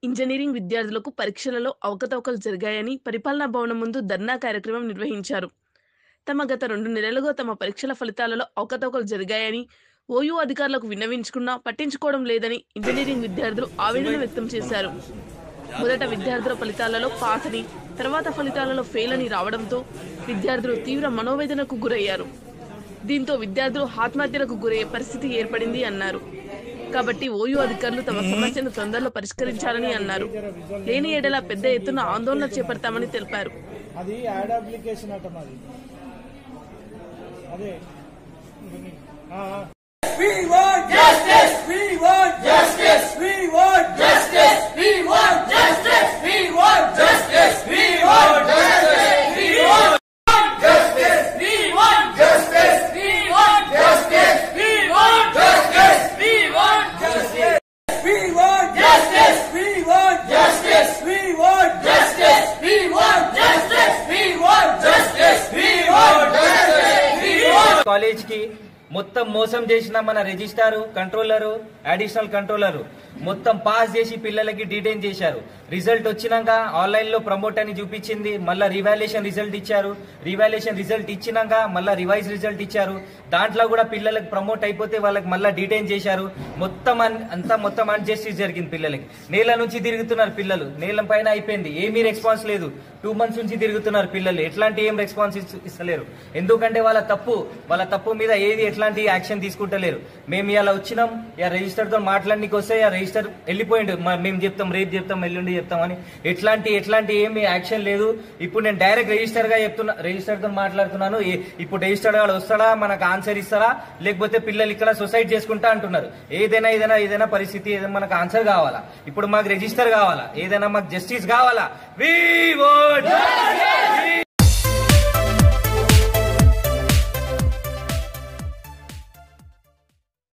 Engineering విద్యార్థులకు పరీక్షలలో అవకతవకలు జరిగాయని పరిపాలనా భవనం ముందు ధర్నా కార్యక్రమం నిర్వహించారు తమ గత రెండు నెలలుగా తమ పరీక్షల ఫలితాలలో అవకతవకలు జరిగాయని ఓయూ అధికారులకు విన్నవించుకున్నా పట్టించుకోవడం లేదని ఇంజనీరింగ్ విద్యార్థులు ఆవేదన వ్యక్తం చేశారు మొదట విద్యార్థుల ఫలితాలలో పాస్ అని తర్వాత ఫలితాలలో ఫెయిల్ అని రావడంతో విద్యార్థులు తీవ్ర మనోవేదనకు గురయ్యారు దీంతో విద్యార్థులు ఆత్మహత్యలకు గురయ్యే పరిస్థితి ఏర్పడింది అన్నారు కాబట్టి ఓయూ అధికారులు తమ సమస్యను తొందరలో పరిష్కరించాలని అన్నారు లేని ఏడల పెద్ద ఎత్తున ఆందోళన చేపడతామని తెలిపారు అది యాడ్ అప్లికేషన్ అట మాది అదే ఆ, ఆ. We want justice. We want justice. We want justice. We want justice. We want justice. We want justice. We want justice. We want justice. We want justice. We want justice. We want justice. We want justice. We want justice. We want justice. We want justice. We want justice. We want justice. We want college కి మొత్తం మోసం చేసిన మన registrar controller additional controller మొత్తం pass చేసి పిల్లలకి detain చేశారు result వచ్చినాక ఆన్లైన్ లో ప్రమోట్ అని చూపించింది మళ్ళీ రివాల్యుయేషన్ రిజల్ట్ ఇచ్చారు రివాల్యుయేషన్ రిజల్ట్ ఇచ్చినాక మళ్ళీ రివైజ్ రిజల్ట్ ఇచ్చారు దాంట్లో కూడా పిల్లలకు ప్రమోట్ అయిపోతే వాళ్ళకి మళ్ళీ డిటైన్ చేశారు మొత్తం అన్- అంతా మొత్తం అన్జస్టిస్ జరిగింది పిల్లలకి నేల నుంచి తిరుగుతున్నారు పిల్లలు నేల పైన అయిపోయింది ఏమీ రెస్పాన్స్ లేదు టూ మంత్స్ నుంచి తిరుగుతున్నారు పిల్లలు ఎట్లాంటి ఏం రెస్పాన్స్ ఇస్- ఇస్తలేరు ఎందుకంటే వాళ్ళ తప్పు వాళ్ళ తప్పు మీద ఏది ఎట్లాంటి యాక్షన్ తీసుకుంటలేరు మేము ఇలా వచ్చినాం ఇక రిజిస్టర్ తో మాట్లాడడానికి వస్తే ఆ రిజిస్టర్ వెళ్ళిపోయిండు మ- మేము చెప్తాం రేపు చెప్తాం ఎల్లుండి చెప్తాం అని ఎట్లాంటి ఎట్లాంటి ఏమి యాక్షన్ లేదు ఇప్పుడు నేను డైరెక్ట్ రిజిస్టర్ గా చెప్తున్నా రిజిస్టర్ తో మాట్లాడుతున్నాను ఏ- ఇప్పుడు రిజిస్టర్ గారు వస్తాడా మనకు ఆన్సర్ ఇస్తారా లేకపోతే పిల్లలు ఇక్కడ సొసైడ్ చేసుకుంటా అంటున్నారు ఏదైనా ఏదైనా ఏదైనా పరిస్థితి ఏదైనా మనకు ఆన్సర్ కావాలా ఇప్పుడు మాకు రిజిస్టర్ కావాలా ఏదైనా మాకు జస్టిస్ కావాలా వి ఓట్